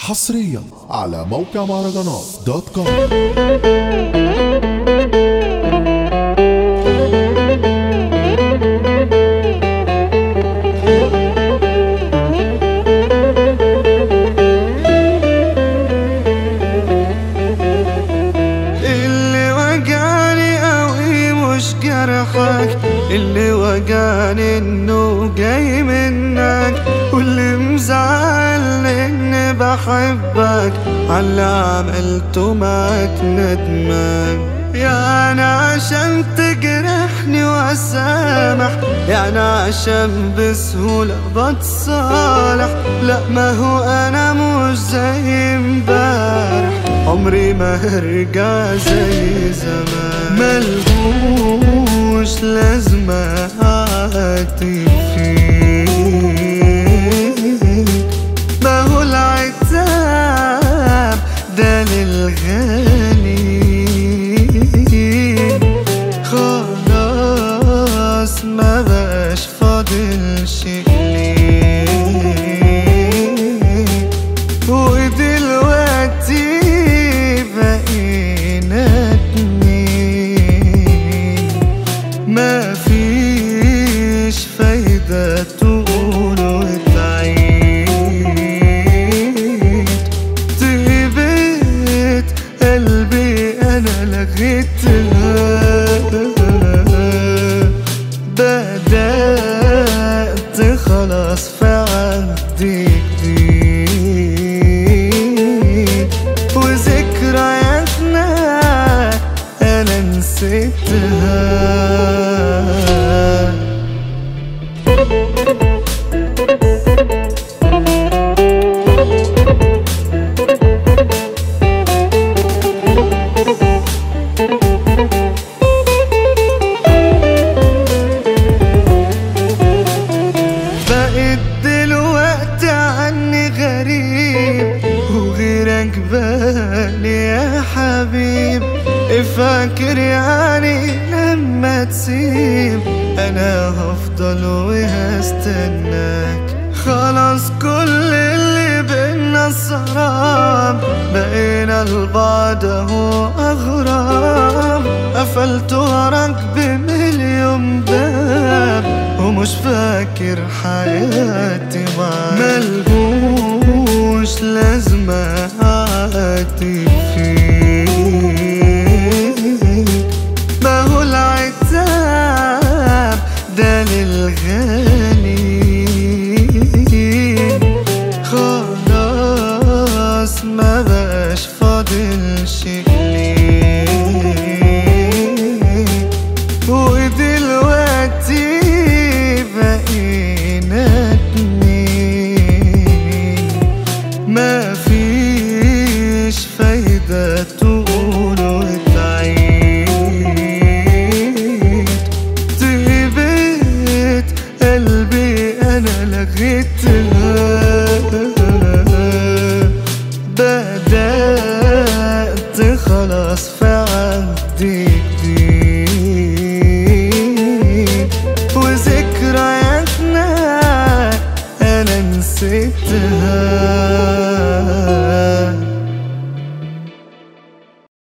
حصريا على موقع مهرجانات دوت كوم اللي وجعني قوي مش جرحك اللي وجعني انه جاي منك واللي مزعل اني بحبك على عملته معاك ندمان يعني عشان تجرحني واسامح يعني عشان بسهولة بتصالح لا ما هو انا مش زي امبارح عمري ما هرجع زي زمان ملهوش لازمة أعاتب فيك ما هو العتاب ده للغني خلاص ما بقاش فاضل شيء ليك ودلوقتي بقينا اتنين ما فيش فايدة تقول وتعيد طيبت قلبي أنا لغيتها بدأت خلاص في عهد جديد وذكرياتنا أنا نسيتها بقيت دلوقتي عني غريب وغيرك بالي يا حبيب فاكر يعني لما تسيب انا هفضل وهستناك خلاص كل اللي بينا سراب بقينا لبعض اهو اغراب قفلت وراك بمليون باب ومش فاكر حياتي معاك ملهوش لازمة